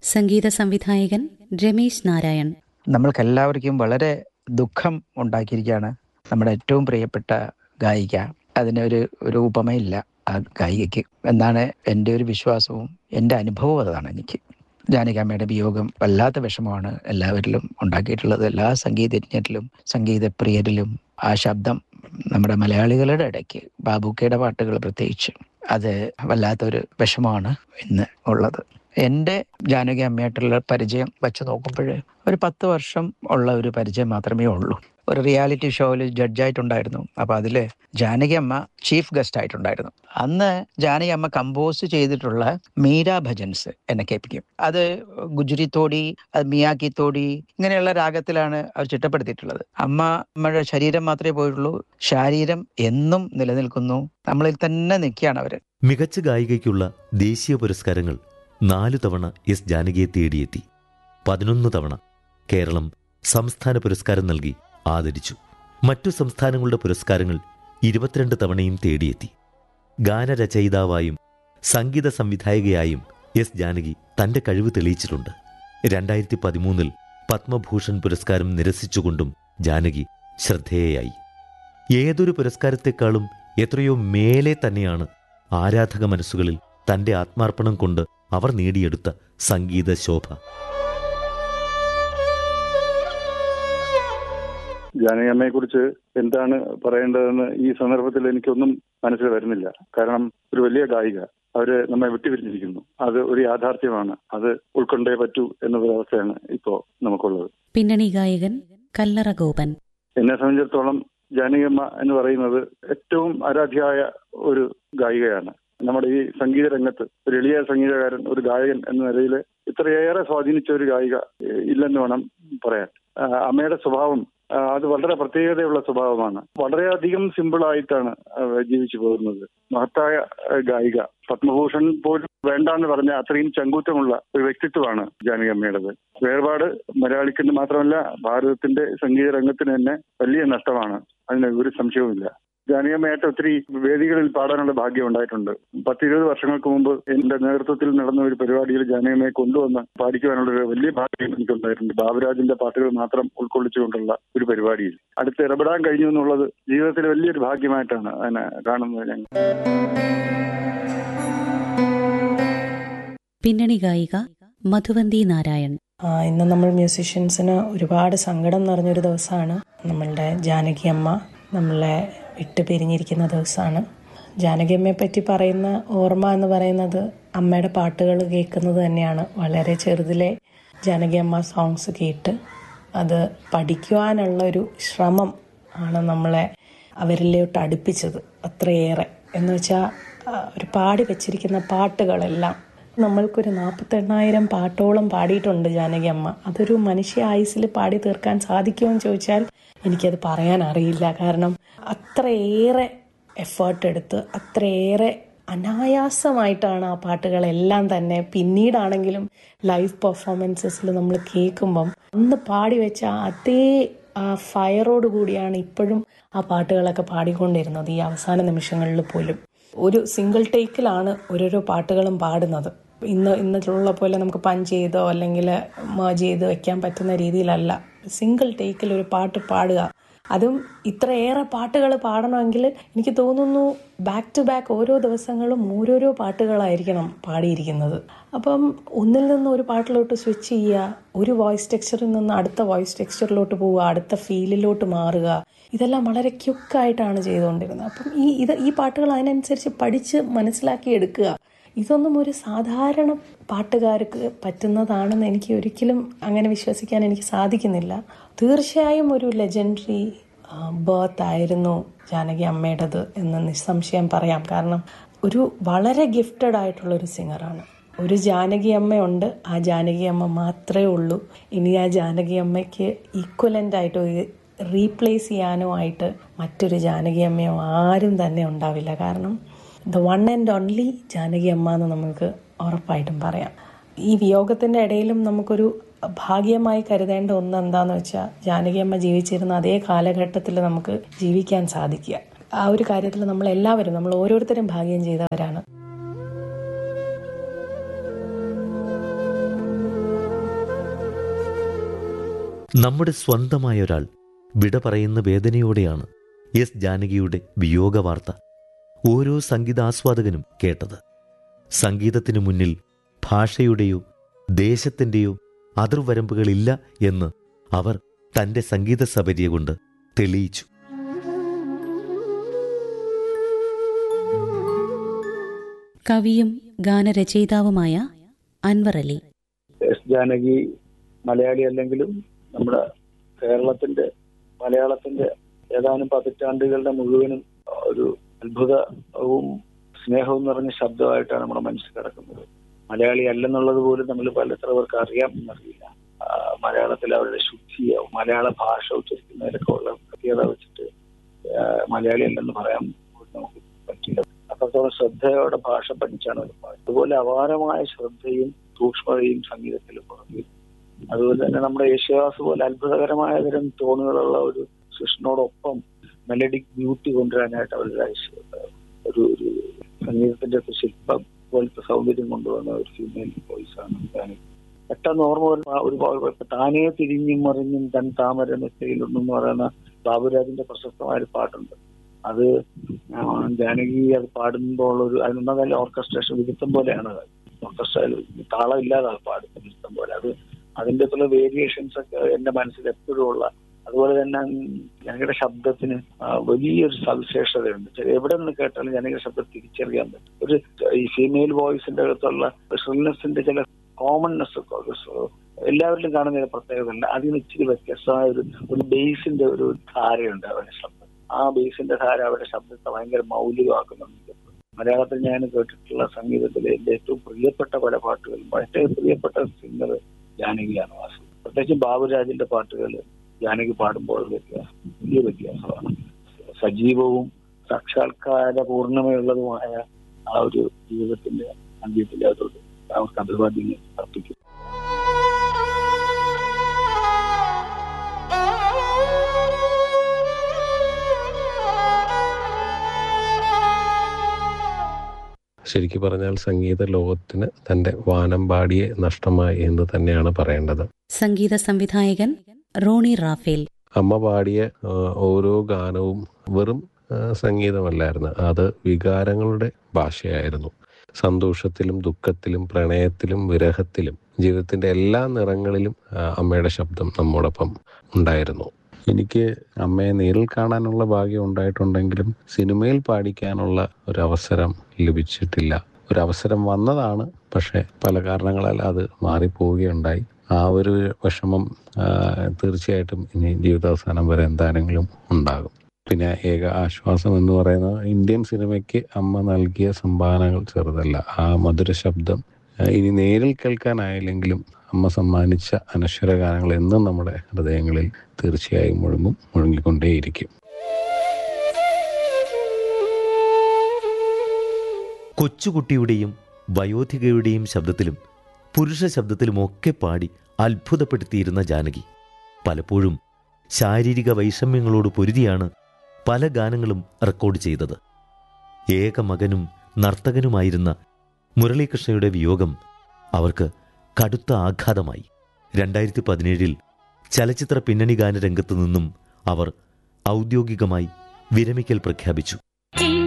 സംഗീത സംവിധായകൻ രമേശ് നാരായൺ നമ്മൾക്കെല്ലാവർക്കും വളരെ ദുഃഖം ഉണ്ടാക്കിയിരിക്കുകയാണ് നമ്മുടെ ഏറ്റവും പ്രിയപ്പെട്ട ഗായിക അതിനൊരു ഒരു ഉപമയില്ല ആ ഗായികയ്ക്ക് എന്നാണ് എൻ്റെ ഒരു വിശ്വാസവും എൻ്റെ അനുഭവവും അതാണ് എനിക്ക് ജാനകിയമ്മയുടെ വിയോഗം വല്ലാത്ത വിഷമമാണ് എല്ലാവരിലും ഉണ്ടാക്കിയിട്ടുള്ളത് എല്ലാ സംഗീതജ്ഞരിലും സംഗീതപ്രിയരിലും ആ ശബ്ദം നമ്മുടെ മലയാളികളുടെ ഇടയ്ക്ക് ബാബുക്കയുടെ പാട്ടുകൾ പ്രത്യേകിച്ച് അത് വല്ലാത്തൊരു വിഷമമാണ് ഇന്ന് ഉള്ളത് എൻ്റെ ജാനകി അമ്മയായിട്ടുള്ള പരിചയം വെച്ച് നോക്കുമ്പോൾ ഒരു പത്ത് വർഷം ഉള്ള ഒരു പരിചയം മാത്രമേ ഉള്ളൂ ഒരു റിയാലിറ്റി ഷോയിൽ ജഡ്ജായിട്ടുണ്ടായിരുന്നു അപ്പോൾ അതിൽ ജാനകി അമ്മ ചീഫ് ഗസ്റ്റ് ആയിട്ടുണ്ടായിരുന്നു അന്ന് ജാനകി അമ്മ കമ്പോസ് ചെയ്തിട്ടുള്ള മീര ഭജൻസ് എന്നെ കേൾപ്പിക്കും അത് ഗുജറി തോടി അത് മിയാക്കി തോടി ഇങ്ങനെയുള്ള രാഗത്തിലാണ് അവർ ചിട്ടപ്പെടുത്തിയിട്ടുള്ളത് അമ്മ അമ്മയുടെ ശരീരം മാത്രമേ പോയിട്ടുള്ളൂ ശാരീരം എന്നും നിലനിൽക്കുന്നു നമ്മളിൽ തന്നെ നിൽക്കുകയാണ് അവർ മികച്ച ഗായികയ്ക്കുള്ള ദേശീയ പുരസ്കാരങ്ങൾ നാലു തവണ എസ് ജാനകിയെ തേടിയെത്തി പതിനൊന്ന് തവണ കേരളം സംസ്ഥാന പുരസ്കാരം നൽകി ആദരിച്ചു മറ്റു സംസ്ഥാനങ്ങളുടെ പുരസ്കാരങ്ങൾ ഇരുപത്തിരണ്ട് തവണയും തേടിയെത്തി ഗാനരചയിതാവായും സംഗീത സംവിധായകയായും എസ് ജാനകി തന്റെ കഴിവ് തെളിയിച്ചിട്ടുണ്ട് രണ്ടായിരത്തി പതിമൂന്നിൽ പത്മഭൂഷൺ പുരസ്കാരം നിരസിച്ചുകൊണ്ടും ജാനകി ശ്രദ്ധേയയായി ഏതൊരു പുരസ്കാരത്തെക്കാളും എത്രയോ മേലെ തന്നെയാണ് ആരാധക മനസ്സുകളിൽ തന്റെ ആത്മാർപ്പണം കൊണ്ട് അവർ നേടിയെടുത്ത സംഗീത ശോഭ ജാനകിയമ്മയെ കുറിച്ച് എന്താണ് പറയേണ്ടതെന്ന് ഈ സന്ദർഭത്തിൽ എനിക്കൊന്നും മനസ്സിൽ വരുന്നില്ല കാരണം ഒരു വലിയ ഗായിക അവര് നമ്മെ വിട്ടുപിരിഞ്ഞിരിക്കുന്നു അത് ഒരു യാഥാർത്ഥ്യമാണ് അത് ഉൾക്കൊണ്ടേ പറ്റൂ എന്നൊരവസ്ഥയാണ് ഇപ്പോ നമുക്കുള്ളത് പിന്നണി ഗായകൻ കല്ലറ ഗോപൻ എന്നെ സംബന്ധിച്ചിടത്തോളം ജാനകിയമ്മ എന്ന് പറയുന്നത് ഏറ്റവും ആരാധ്യയായ ഒരു ഗായികയാണ് നമ്മുടെ ഈ സംഗീത രംഗത്ത് ഒരു എളിയ സംഗീതകാരൻ ഒരു ഗായകൻ എന്ന നിലയിൽ ഇത്രയേറെ സ്വാധീനിച്ച ഒരു ഗായിക ഇല്ലെന്ന് വേണം പറയാൻ അമ്മയുടെ സ്വഭാവം അത് വളരെ പ്രത്യേകതയുള്ള സ്വഭാവമാണ് വളരെയധികം സിമ്പിൾ ആയിട്ടാണ് ജീവിച്ചു പോകുന്നത് മഹത്തായ ഗായിക പത്മഭൂഷൺ പോലും വേണ്ടാന്ന് പറഞ്ഞ അത്രയും ചങ്കൂറ്റമുള്ള ഒരു വ്യക്തിത്വമാണ് ജാനകി അമ്മയുടേത് വേർപാട് മലയാളിക്കിന് മാത്രമല്ല ഭാരതത്തിന്റെ സംഗീത രംഗത്തിന് തന്നെ വലിയ നഷ്ടമാണ് അതിന് ഒരു സംശയവുമില്ല ജാനകിയമ്മയായിട്ട് ഒത്തിരി വേദികളിൽ പാടാനുള്ള ഭാഗ്യം ഉണ്ടായിട്ടുണ്ട് പത്തിരുപത് വർഷങ്ങൾക്ക് മുമ്പ് എന്റെ നേതൃത്വത്തിൽ നടന്ന ഒരു പരിപാടിയിൽ ജാനകിയമ്മയെ കൊണ്ടുവന്ന് പാടിക്കുവാനുള്ള ഒരു വലിയ ഭാഗ്യം എനിക്കുണ്ടായിട്ടുണ്ട് ബാബുരാജിന്റെ പാട്ടുകൾ മാത്രം ഉൾക്കൊള്ളിച്ചുകൊണ്ടുള്ള ഒരു പരിപാടിയിൽ അടുത്ത് ഇടപെടാൻ കഴിഞ്ഞു എന്നുള്ളത് ജീവിതത്തിലെ വലിയൊരു ഭാഗ്യമായിട്ടാണ് അതിനെ കാണുന്നത് ഞങ്ങൾ പിന്നണി ഗായിക മധുവന്തി നാരായൺ ഇന്ന് നമ്മൾ മ്യൂസീഷ്യൻസിന് ഒരുപാട് സങ്കടം നിറഞ്ഞൊരു ദിവസമാണ് നമ്മളുടെ ജാനകി അമ്മ നമ്മളെ വിട്ടു പിരിഞ്ഞിരിക്കുന്ന ദിവസമാണ് ജാനകിയമ്മയെ പറ്റി പറയുന്ന ഓർമ്മ എന്ന് പറയുന്നത് അമ്മയുടെ പാട്ടുകൾ കേൾക്കുന്നത് തന്നെയാണ് വളരെ ചെറുതിലെ ജാനകിയമ്മ സോങ്സ് കേട്ട് അത് പഠിക്കുവാനുള്ള ഒരു ശ്രമം ആണ് നമ്മളെ അവരിലോട്ട് അടുപ്പിച്ചത് അത്രയേറെ എന്ന് വെച്ചാൽ ഒരു പാടി വെച്ചിരിക്കുന്ന പാട്ടുകളെല്ലാം നമ്മൾക്കൊരു നാൽപ്പത്തെണ്ണായിരം പാട്ടോളം പാടിയിട്ടുണ്ട് ജാനകി അമ്മ അതൊരു മനുഷ്യ ആയുസിൽ പാടി തീർക്കാൻ സാധിക്കുമോ എന്ന് ചോദിച്ചാൽ എനിക്കത് പറയാൻ അറിയില്ല കാരണം അത്രയേറെ എഫേർട്ട് എടുത്ത് അത്രയേറെ അനായാസമായിട്ടാണ് ആ പാട്ടുകളെല്ലാം തന്നെ പിന്നീടാണെങ്കിലും ലൈവ് പെർഫോമൻസസിൽ നമ്മൾ കേൾക്കുമ്പം അന്ന് പാടി വെച്ച അതേ ആ ഫയറോട് കൂടിയാണ് ഇപ്പോഴും ആ പാട്ടുകളൊക്കെ പാടിക്കൊണ്ടിരുന്നത് ഈ അവസാന നിമിഷങ്ങളിൽ പോലും ഒരു സിംഗിൾ ടേക്കിലാണ് ഓരോരോ പാട്ടുകളും പാടുന്നത് ഇന്ന് ഇന്നത്തുള്ള പോലെ നമുക്ക് പഞ്ച് ചെയ്തോ അല്ലെങ്കിൽ മേജ് ചെയ്ത് വെക്കാൻ പറ്റുന്ന രീതിയിലല്ല സിംഗിൾ ടേക്കിൽ ഒരു പാട്ട് പാടുക അതും ഇത്രയേറെ പാട്ടുകൾ പാടണമെങ്കിൽ എനിക്ക് തോന്നുന്നു ബാക്ക് ടു ബാക്ക് ഓരോ ദിവസങ്ങളും ഓരോരോ പാട്ടുകളായിരിക്കണം പാടിയിരിക്കുന്നത് അപ്പം ഒന്നിൽ നിന്ന് ഒരു പാട്ടിലോട്ട് സ്വിച്ച് ചെയ്യുക ഒരു വോയിസ് ടെക്സ്ചറിൽ നിന്ന് അടുത്ത വോയിസ് ടെക്സ്ചറിലോട്ട് പോവുക അടുത്ത ഫീലിലോട്ട് മാറുക ഇതെല്ലാം വളരെ ക്യുക്കായിട്ടാണ് ചെയ്തുകൊണ്ടിരുന്നത് അപ്പം ഈ ഇത് ഈ പാട്ടുകൾ അതിനനുസരിച്ച് പഠിച്ച് മനസ്സിലാക്കി എടുക്കുക ഇതൊന്നും ഒരു സാധാരണ പാട്ടുകാർക്ക് പറ്റുന്നതാണെന്ന് എനിക്ക് ഒരിക്കലും അങ്ങനെ വിശ്വസിക്കാൻ എനിക്ക് സാധിക്കുന്നില്ല തീർച്ചയായും ഒരു ലെജൻഡറി ബർത്ത് ആയിരുന്നു ജാനകി അമ്മയുടേത് എന്ന് നിസ്സംശയം പറയാം കാരണം ഒരു വളരെ ഗിഫ്റ്റഡ് ആയിട്ടുള്ള ഒരു സിംഗറാണ് ഒരു ജാനകി അമ്മയുണ്ട് ആ ജാനകി അമ്മ മാത്രമേ ഉള്ളൂ ഇനി ആ ജാനകി അമ്മയ്ക്ക് ഈക്വലൻ്റ് ആയിട്ട് റീപ്ലേസ് ചെയ്യാനോ ആയിട്ട് മറ്റൊരു ജാനകി അമ്മയോ ആരും തന്നെ ഉണ്ടാവില്ല കാരണം the one and only Janaki അമ്മ എന്ന് നമുക്ക് ഉറപ്പായിട്ടും പറയാം ഈ വിയോഗത്തിൻ്റെ ഇടയിലും നമുക്കൊരു ഭാഗ്യമായി കരുതേണ്ട ഒന്ന് എന്താന്ന് വെച്ചാൽ ജാനകി അമ്മ ജീവിച്ചിരുന്ന അതേ കാലഘട്ടത്തിൽ നമുക്ക് ജീവിക്കാൻ സാധിക്കുക ആ ഒരു കാര്യത്തിൽ നമ്മൾ എല്ലാവരും നമ്മൾ ഓരോരുത്തരും ഭാഗ്യം ചെയ്തവരാണ് നമ്മുടെ സ്വന്തമായ ഒരാൾ വിട പറയുന്ന വേദനയോടെയാണ് എസ് ജാനകിയുടെ വിയോഗവാർത്ത ഓരോ സംഗീതാസ്വാദകനും കേട്ടത് സംഗീതത്തിനു മുന്നിൽ ഭാഷയുടെയോ ദേശത്തിൻ്റെയോ അതിർവരമ്പുകളില്ല എന്ന് അവർ തന്റെ സംഗീത സബരിയ കൊണ്ട് തെളിയിച്ചു കവിയും ഗാനരചയിതാവുമായ അൻവർ അലി എസ് ജാനകി മലയാളി അല്ലെങ്കിലും നമ്മുടെ കേരളത്തിന്റെ മലയാളത്തിന്റെ ഏതാനും പതിറ്റാണ്ടുകളുടെ മുഴുവനും ഒരു അത്ഭുതവും സ്നേഹവും നിറഞ്ഞ ശബ്ദമായിട്ടാണ് നമ്മുടെ മനസ്സിൽ കിടക്കുന്നത് മലയാളി അല്ലെന്നുള്ളത് പോലും നമ്മൾ പല എത്ര പേർക്ക് അറിയാം എന്നറിയില്ല ആ, മലയാളത്തിൽ അവരുടെ ശുദ്ധിയോ മലയാള ഭാഷ ഉച്ചരിക്കുന്നതിലൊക്കെ ഉള്ള പ്രത്യേകത വെച്ചിട്ട് ആ, മലയാളി അല്ലെന്ന് പറയാൻ പോലും നമുക്ക് പറ്റില്ല അത്രത്തോളം ശ്രദ്ധയോടെ ഭാഷ പഠിച്ചാണ് അവർ പാടുന്നത് അതുപോലെ അപാരമായ ശ്രദ്ധയും സൂക്ഷ്മതയും സംഗീതത്തിൽ പുറത്തു അതുപോലെ തന്നെ നമ്മുടെ യേശുദാസ് പോലെ അത്ഭുതകരമായ തരം ടോണുകളുള്ള ഒരു സൃഷ്ടിനോടൊപ്പം മെലഡിക് ബ്യൂട്ടി കൊണ്ടുവരാനായിട്ട് അവർ ഒരു ഒരു സംഗീതത്തിന്റെ ഒരു ശില്പം പോലത്തെ സൗന്ദര്യം കൊണ്ടുവന്ന ഒരു ഫീമെയിൽ വോയിസ് ആണ് ജാനകി. പെട്ടെന്ന് ഓർമ്മ വരുന്ന ആ ഒരു ഭാഗം ഇപ്പൊ താനേ തിരിഞ്ഞും മറിഞ്ഞും തൻ താമര മെത്തയിലുണ്ടെന്ന് പറയുന്ന ബാബുരാജിന്റെ പ്രശസ്തമായ ഒരു പാട്ടുണ്ട് അത് ആ, ജാനകി അത് പാടുമ്പോൾ ഒരു അതിനൊന്നല്ല ഓർക്കസ്ട്രേഷൻ വിരുദ്ധം പോലെയാണ് അത് ഓർക്കസ്ട്രയിൽ താളം ഇല്ലാതെ അത് പാടുന്നത് വിരുദ്ധം പോലെ അത് അതിന്റെ പല വേരിയേഷൻസ് ഒക്കെ എന്റെ മനസ്സിൽ എപ്പോഴും ഉള്ള അതുപോലെ തന്നെ ജനകയുടെ ശബ്ദത്തിന് ആ, വലിയൊരു സവിശേഷതയുണ്ട് ചെ- എവിടെ നിന്ന് കേട്ടാലും ജനകയുടെ ശബ്ദം തിരിച്ചറിയാൻ പറ്റും ഒരു ഈ ഫീമെയിൽ വോയിസിന്റെ അകത്തുള്ള ഷ്രിൽനെസിന്റെ ചില കോമൺനെസ് ഒക്കെ ഒരു സ- എല്ലാവരിലും കാണുന്ന ഒരു പ്രത്യേകത ഉണ്ട് അതിന് ഇച്ചിരി വ്യത്യസ്തമായ ഒരു ഒരു ബേസിന്റെ ഒരു ധാരയുണ്ട് അവരുടെ ശബ്ദം ആ ബേസിന്റെ ധാര അവരുടെ ശബ്ദത്തെ ഭയങ്കര മൗലികമാക്കുന്നുണ്ട് മലയാളത്തിൽ ഞാൻ കേട്ടിട്ടുള്ള സംഗീതത്തിലെ എന്റെ ഏറ്റവും പ്രിയപ്പെട്ട പല പാട്ടുകളും ഏറ്റവും പ്രിയപ്പെട്ട സിംഗർ ജാനകിയാണ് വാസു പ്രത്യേകിച്ച് ബാബുരാജിന്റെ പാട്ടുകൾ ജാനകി പാടുമ്പോൾ വ്യത്യാസം വലിയ വ്യത്യാസമാണ് സജീവവും സാക്ഷാത്കാര പൂർണ്ണമയുള്ളതുമായ ആ ഒരു ജീവിതത്തിന്റെ സംഗീതത്തിന്റെ അതോട് അവർക്ക് അഭിവാദ്യങ്ങൾ അർപ്പിക്കും ശരിക്കു പറഞ്ഞാൽ സംഗീത ലോകത്തിന് തന്റെ വാനമ്പാടിയെ നഷ്ടമായി എന്ന് തന്നെയാണ് പറയേണ്ടത് സംഗീത സംവിധായകൻ റോണി റാഫേൽ അമ്മ പാടിയ ആ, ഓരോ ഗാനവും വെറും ആ, സംഗീതമല്ലായിരുന്നു അത് വികാരങ്ങളുടെ ഭാഷയായിരുന്നു സന്തോഷത്തിലും ദുഃഖത്തിലും പ്രണയത്തിലും വിരഹത്തിലും ജീവിതത്തിന്റെ എല്ലാ നിറങ്ങളിലും ആ, അമ്മയുടെ ശബ്ദം നമ്മോടൊപ്പം ഉണ്ടായിരുന്നു എനിക്ക് അമ്മയെ നേരിൽ കാണാനുള്ള ഭാഗ്യം ഉണ്ടായിട്ടുണ്ടെങ്കിലും സിനിമയിൽ പാടിക്കാനുള്ള ഒരു അവസരം ലഭിച്ചിട്ടില്ല ഒരു അവസരം വന്നതാണ് പക്ഷെ പല കാരണങ്ങളാൽ അത് മാറിപ്പോവുകയുണ്ടായി ആ ഒരു വിഷമം ആ, തീർച്ചയായിട്ടും ഇനി ജീവിതാവസാനം വരെ എന്താണെങ്കിലും ഉണ്ടാകും പിന്നെ ഏക ആശ്വാസം എന്ന് പറയുന്നത് ഇന്ത്യൻ സിനിമയ്ക്ക് അമ്മ നൽകിയ സംഭാവനകൾ ചെറുതല്ല ആ മധുര ശബ്ദം ആ, ഇനി നേരിൽ കേൾക്കാനായില്ലെങ്കിലും അമ്മ സമ്മാനിച്ച അനശ്വര ഗാനങ്ങൾ എന്നും നമ്മുടെ ഹൃദയങ്ങളിൽ തീർച്ചയായും മുഴങ്ങും മുഴങ്ങിക്കൊണ്ടേയിരിക്കും കൊച്ചുകുട്ടിയുടെയും വയോധികയുടെയും ശബ്ദത്തിലും പുരുഷ ശബ്ദത്തിലുമൊക്കെ പാടി അത്ഭുതപ്പെടുത്തിയിരുന്ന ജാനകി പലപ്പോഴും ശാരീരിക വൈഷമ്യങ്ങളോട് പൊരുതിയാണ് പല ഗാനങ്ങളും റെക്കോർഡ് ചെയ്തത് ഏക മകനും നർത്തകനുമായിരുന്ന മുരളീകൃഷ്ണയുടെ വിയോഗം അവർക്ക് കടുത്ത ആഘാതമായി രണ്ടായിരത്തി പതിനേഴിൽ ചലച്ചിത്ര പിന്നണി ഗാന രംഗത്തു നിന്നും അവർ ഔദ്യോഗികമായി വിരമിക്കൽ പ്രഖ്യാപിച്ചു